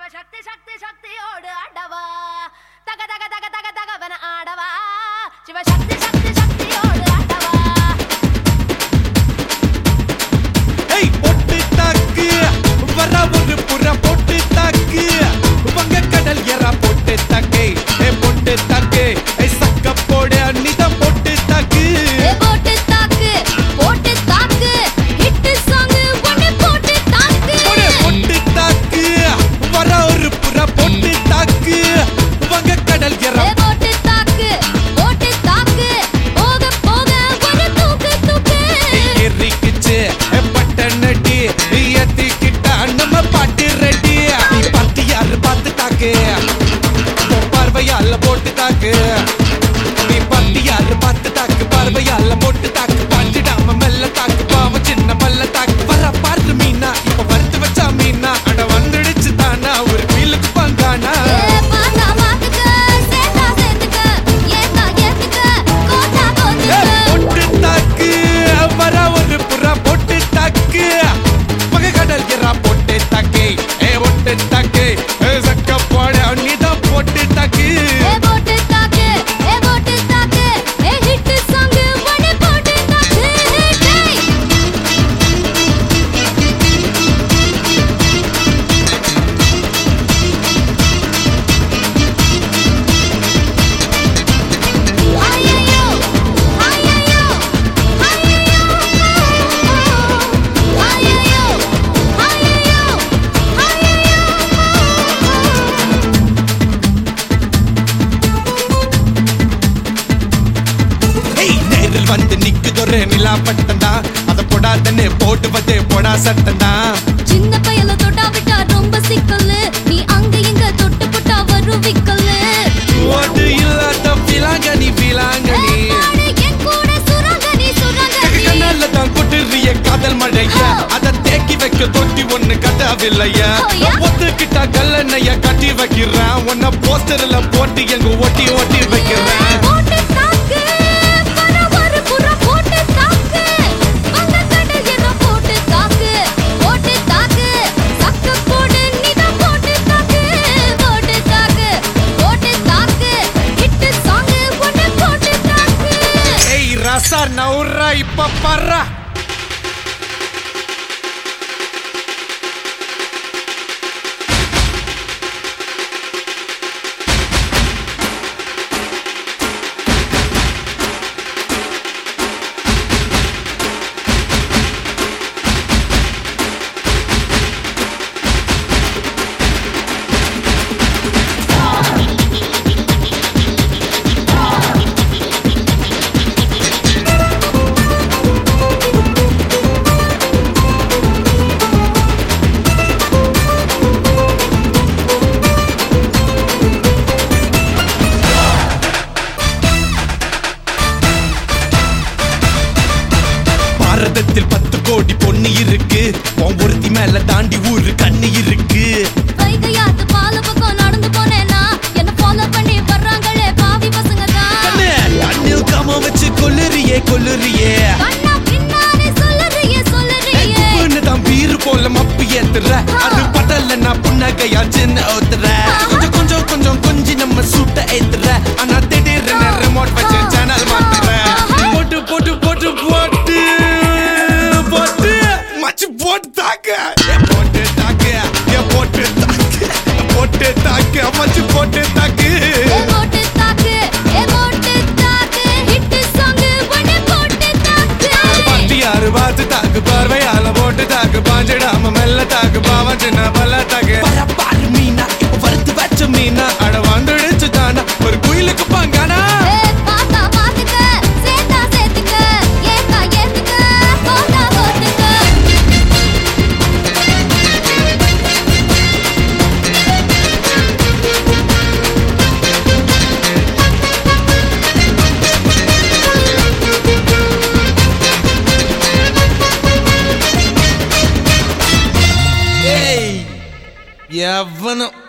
சிவசக்தி சக்தி சக்தியோடு ஆடவா தக தக தக தக தகவன ஆடவா சிவசக்தி சக்தி சக்தியோடு ஆடவா ஏய் பொட்டு தாக்கு வர ஒரு புற பொட்டு தாக்கு வங்க கடல் எறா பொட்டு தாக்கு ஏ பொட்டு தாக்கு ஏய் சக்க போடு அன்னிதான் பொட்டு தாக்கு ஏ போட்டு தாக்கு போட்டு தாக்கு ஹிட் சாங் ஒன்னு போட்டு தாக்கு போடு பொட்டு தாக்கு வர ஒரு புற பொட்டு தாக்கு வங்க கடல் எறா ஏ போட்டு தாக்கு போட்டு தாக்கு போக போக ஒரு தூக்கு தூக்கு எரிக்குச்சு பட்ட நடி ஏத்திக்கிட்டா நம்ம பாட்டு ரெடி நீ பார்த்து யாரு பார்த்து தாக்கு உன் பார்வையால போட்டு தாக்கு நீ பார்த்து யாரு பார்த்து தாக்கு பார்வையால போட்டு தாக்கு பாஞ்சிடாம மெல்ல தாக்கு பாவம் சின்ன பல்ல தாக்கு வர பாரு மீனா இப்ப வறுத்து வச்சா மீனா அட வந்துடுச்சு தானா ஒரு ஃபீலுக்கு பங்கானா ஏ பாத்தா பாத்துக்க சேத்தா சேத்துக்க ஏத்தா ஏத்துக்க கோத்தா ஏய், கோத்துக்க பொட்டு தாக்கு வர ஒரு புறா பொட்டு தாக்கு மக கடல் எறா பொட்டு தாக்கு ஏ பொட்டு தாக்கு ஏ சக்க போட நீதான் பொட்டு தாக்கு ஏ போட்டு தாக்கு ஏ போட்டு தாக்கு ஏ ஹிட் சாங் ஒன்னு போட்டு தாக்கு டேய் ஐயையோ ஐயையோ ஐயையோ ஐயையோ ஐயையோ ஐயையோ ஏய் நேரில் வந்து நிக்குதொரு நிலா பட்டந்தா அத போடாதன்னு போடுவது போடா சட்டந்தா சின்ன பையல தொட்டா விட்டா ரொம்ப சிக்கலு நீ அங்க இங்க தொட்டு புட்டா வரும் விக்கலு ஓட்டு இல்லாத பிலாங்க நீ பிலாங்க நீ பாடு என் கூட சுரங்க நீ சுரங்க நீ கண்ணால தான் கொட்டுறிய காதல் மழைய அத தேக்கி வைக்க தொட்டி ஒண்ணு கட்டவில்லைய Oh, yeah? ஒத்துக்கிட்டா கல்லணைய கட்டி வைக்கிறேன் உன்ன போஸ்டர்ல போட்டு எங்க ஒட்டி ஒட்டி வைக்கிறேன் போட்டு தாக்கு வர ஒரு புற போட்டு தாக்கு வந்த கடல் என்ன போட்டு தாக்கு போட்டு தாக்கு சக்க போடு நீதான் போட்டு தாக்கு போட்டு தாக்கு போட்டு தாக்கு ஹிட் சாங் ஒன்னு போட்டு தாக்கு ஏய் ரசா நவுரா இப்ப பர்றா பாரதத்தில் பத்து கோடி பொண்ணு இருக்கு உன் ஒருத்தி மேல தாண்டி ஊரு கண்ணு இருக்கு வைகையாத்து பால பக்கம் நடந்து போனேனா என்ன ஃபாலோ பண்ணி வர்றாங்களே பாவி பசங்க தான் கண்ணு கண்ணில் கம வச்சு கொல்லுறியே கொல்லுறியே கண்ணா பின்னாலே சொல்லுறியே சொல்லுறியே உப்புன்னு தான் பீரு போல மப்பு ஏத்துற அது படல நான் புன்னகையா சின்ன ஊத்துற கொஞ்சம் கொஞ்சம் கொஞ்சம் கொஞ்சி நம்ம சூட்ட ஏத்துற ஆனா திடீர்னு ரிமோட் வச்சு சேனல் மாத்துற போட்டு போட்டு போட்டு போட்டு போட்டு மச்சு போட்டு தாக்க ஏ போட்டு தாக்க ஏ போட்டு தாக்க போட்டு தாக்க மச்சு போட்டு தாக்கு ஏ போட்டு தாக்கு ஏ போட்டு தாக்கு ஹிட் சாங் ஒன்னு போட்டு தாக்கு பட்டியாரு பார்த்து தாக்கு பார்வையால போட்டு தாக்கு பாஞ்சிடாம மெல்ல தாக்கு பாவம் சின்ன பல்ல தாக்கு பாரு மீனா இப்ப வறுத்து வச்ச மீனா அட வந்துடுச்சு தானா ஒரு குயிலுக்கு பங்கானா ஏ பாத்தா பாத்துக்க சேத்தா சேத்துக்க ஏத்தா ஏத்துக்க கோத்தா கோத்துக்க ஏய் எவனும்